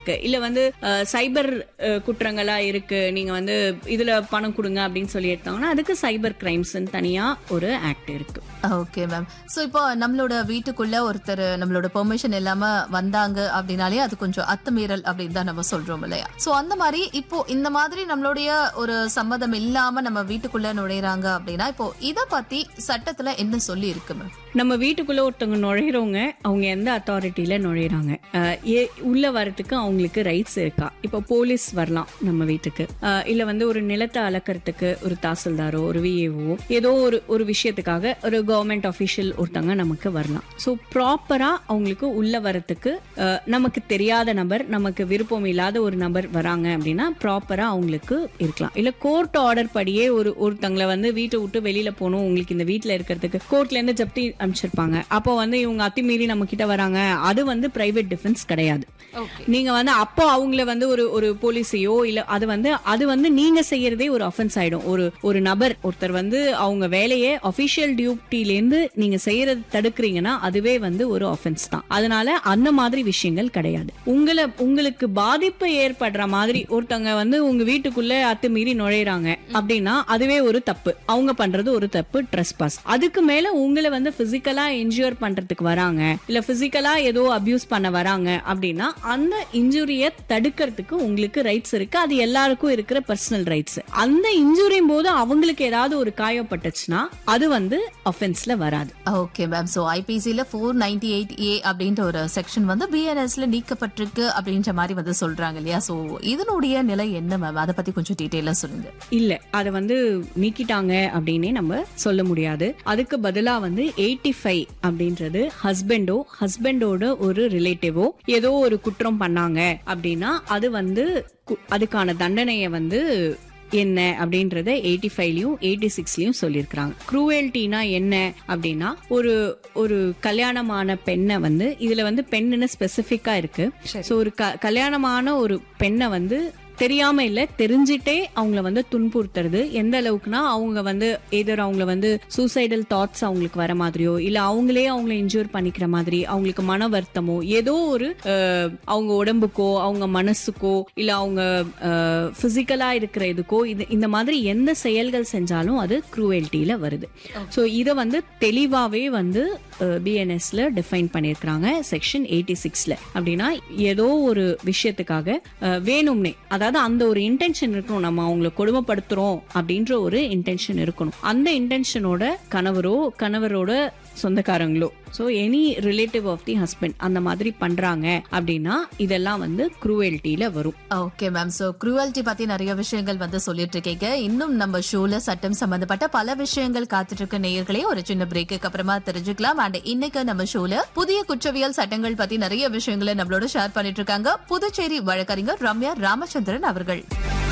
இருக்கு. இல்ல வந்து அஹ், சைபர் அஹ், குற்றங்களா இருக்கு நீங்க வந்து இதுல பணம் கொடுங்க அப்படின்னு சொல்லி எடுத்தாங்கன்னா அதுக்கு சைபர் கிரைம்ஸ் தனியா ஒரு ஆக்ட் இருக்கு ஓகே மேம் சோ இப்போ நம்மளோட வீட்டுக்குள்ள ஒருத்தர் நம்மளோட பெர்மிஷன் இல்லாம வந்தாங்க அப்படின்னாலே அது கொஞ்சம் அத்துமீறல் அப்படின்னு தான் நம்ம சொல்றோம் இல்லையா சோ அந்த மாதிரி இப்போ இந்த மாதிரி நம்மளுடைய ஒரு சம்மதம் இல்லாம நம்ம வீட்டுக்குள்ள நுழையறாங்க அப்படின்னா இப்போ இத பத்தி சட்டத்துல என்ன சொல்லி இருக்கு மேம் நம்ம வீட்டுக்குள்ள ஒருத்தவங்க நுழையிறவங்க அவங்க எந்த அத்தாரிட்டியில நுழையிறாங்க அஹ், ஏ- உள்ள வரதுக்கு அவங்களுக்கு ரைட்ஸ் இருக்கா இப்போ போலீஸ் வரலாம் நம்ம வீட்டுக்கு அஹ், இல்ல வந்து ஒரு நிலத்தை அளக்கறதுக்கு ஒரு தாசில்தாரோ ஒரு விஏஓ ஏதோ ஒரு ஒரு விஷயத்துக்காக ஒரு கவர்மெண்ட் அஃபிஷியல் ஒருத்தவங்க நமக்கு வரலாம் ஸோ ப்ராப்பரா அவங்களுக்கு உள்ள வரதுக்கு அஹ், நமக்கு தெரியாத நபர் நமக்கு விருப்பம் இல்லாத ஒரு நபர் வராங்க அப்படின்னா ப்ராப்பரா அவங்களுக்கு இருக்கலாம் இல்ல கோர்ட் ஆர்டர் படியே ஒரு ஒருத்தங்களை வந்து வீட்டை விட்டு வெளியில போகணும் உங்களுக்கு இந்த வீட்ல இருக்கிறதுக்கு கோர்ட்ல இருந்து ஜப்தி அனுப்பிச்சிருப்பாங்க அப்போ வந்து இவங்க அத்துமீறி நம்ம கிட்ட வராங்க அது வந்து பிரைவேட் டிஃபென்ஸ் கிடையாது ஓகே நீங்க வந்து அப்போ அவங்கள வந்து ஒரு ஒரு போலீஸையோ இல்ல அது வந்து அது வந்து நீங்க செய்யறதே ஒரு அஃபென்ஸ் ஆயிடும் ஒரு ஒரு நபர் ஒருத்தர் வந்து அவங்க வேலையை அபிஷியல் டியூட்டில இருந்து நீங்க செய்யறது தடுக்கிறீங்கன்னா அதுவே வந்து ஒரு அஃபென்ஸ் தான் அதனால அந்த மாதிரி விஷயங்கள் கிடையாது உங்களை உங்களுக்கு பாதிப்பு ஏற்படுற மாதிரி ஒருத்தவங்க வந்து உங்க வீட்டுக்குள்ள அத்துமீறி நுழையறாங்க அப்படின்னா அதுவே ஒரு தப்பு அவங்க பண்றது ஒரு தப்பு ட்ரெஸ் பாஸ் அதுக்கு மேல உங்களை வந்து பிசிக்கலா இன்ஜூர் பண்றதுக்கு வராங்க இல்ல பிசிக்கலா ஏதோ அபியூஸ் பண்ண வராங்க அப்படின்னா அந்த இன்ஜுரிய தடுக்கிறதுக்கு உங்களுக்கு ரைட்ஸ் இருக்கு அது எல்லாருக்கும் இருக்கிற பர்சனல் ரைட்ஸ் அந்த இன்ஜுரியும் போது அவங்களுக்கு ஏதாவது ஒரு காயப்பட்டுச்சுன்னா அது வந்து அஃபென்ஸ்ல வராது ஓகே மேம் சோ ஐபிசில ஃபோர் நைன்டி எயிட் ஏ அப்படின்ற ஒரு செக்ஷன் வந்து பிஎன்எஸ்ல நீக்கப்பட்டிருக்கு அப்படின்ற மாதிரி வந்து சொல்றாங்க இல்லையா சோ இதனுடைய நிலை என்ன மேம் அதை பத்தி கொஞ்சம் டீட்டெயிலா சொல்லுங்க இல்ல அத வந்து நீக்கிட்டாங்க அப்படின்னே நம்ம சொல்ல முடியாது அதுக்கு பதிலா வந்து எயிட்டி ஃபைவ் அப்படின்றது ஹஸ்பண்டோ ஹஸ்பண்டோட ஒரு ரிலேட்டிவோ ஏதோ ஒரு குற்றம் பண்ணாங்க அப்படின்னா அது வந்து கு- அதுக்கான தண்டனையை வந்து என்ன அப்படின்றத எயிட்டி ஃபைவ்லயும் எயிட்டி சிக்ஸ்லயும் சொல்லியிருக்கிறாங்க குரூவல்ட்டினா என்ன அப்படின்னா ஒரு ஒரு கல்யாணமான பெண்ணை வந்து இதுல வந்து பெண்ணுன்னு ஸ்பெசிஃபிக்கா இருக்கு ஸோ ஒரு க- கல்யாணமான ஒரு பெண்ணை வந்து தெரியாம இல்ல தெரிஞ்சிட்டே அவங்கள வந்து துன்புறுத்துறது எந்த அளவுக்குனா அவங்க வந்து எதர் அவங்கள வந்து சூசைடல் தாட்ஸ் அவங்களுக்கு வர மாதிரியோ இல்ல அவங்களே அவங்கள இன்ஜூர் பண்ணிக்கிற மாதிரி அவங்களுக்கு மன வருத்தமோ ஏதோ ஒரு அஹ், அவங்க உடம்புக்கோ அவங்க மனசுக்கோ இல்ல அவங்க பிசிக்கலா இருக்கிற இதுக்கோ இது இந்த மாதிரி எந்த செயல்கள் செஞ்சாலும் அது குரூவல்ட்டியில வருது ஸோ இதை வந்து தெளிவாவே வந்து பிஎன்எஸ்ல டிஃபைன் பண்ணியிருக்கிறாங்க செக்ஷன் எயிட்டி சிக்ஸ்ல அப்படின்னா ஏதோ ஒரு விஷயத்துக்காக அஹ், வேணும்னே அதாவது அந்த ஒரு இன்டென்ஷன் இருக்கணும் நம்ம அவங்கள கொடுமைப்படுத்துறோம் அப்படின்ற ஒரு இன்டென்ஷன் இருக்கணும் அந்த இன்டென்ஷனோட கணவரோ கணவரோட சொந்தக்காரங்களோ so any relative of the husband அந்த மாதிரி பண்றாங்க அப்படின்னா இதெல்லாம் வந்து குரூவல்ட்டியில வரும் ஓகே மேம் சோ குரூவல்ட்டி பத்தி நிறைய விஷயங்கள் வந்து சொல்லிட்டு இருக்கீங்க இன்னும் நம்ம ஷோல சட்டம் சம்பந்தப்பட்ட பல விஷயங்கள் காத்துட்டு இருக்க நேயர்களே ஒரு சின்ன பிரேக்கு அப்புறமா தெரிஞ்சுக்கலாம் அண்ட் இன்னைக்கு நம்ம ஷோல புதிய குற்றவியல் சட்டங்கள் பத்தி நிறைய விஷயங்களை நம்மளோட ஷேர் பண்ணிட்டு இருக்காங்க புதுச்சேரி வழக்கறிஞர் ரம்யா ராமச்சந்திரன் அவர்கள்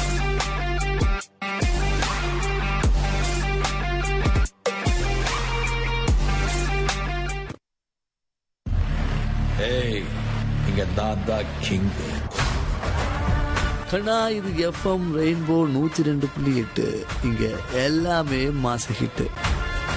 ஏய் இங்க நான் தான் கிங் கண்ணா இது எஃப்எம் ரெயின்போ நூத்தி ரெண்டு புள்ளி எட்டு இங்க எல்லாமே மாச ஹிட்டு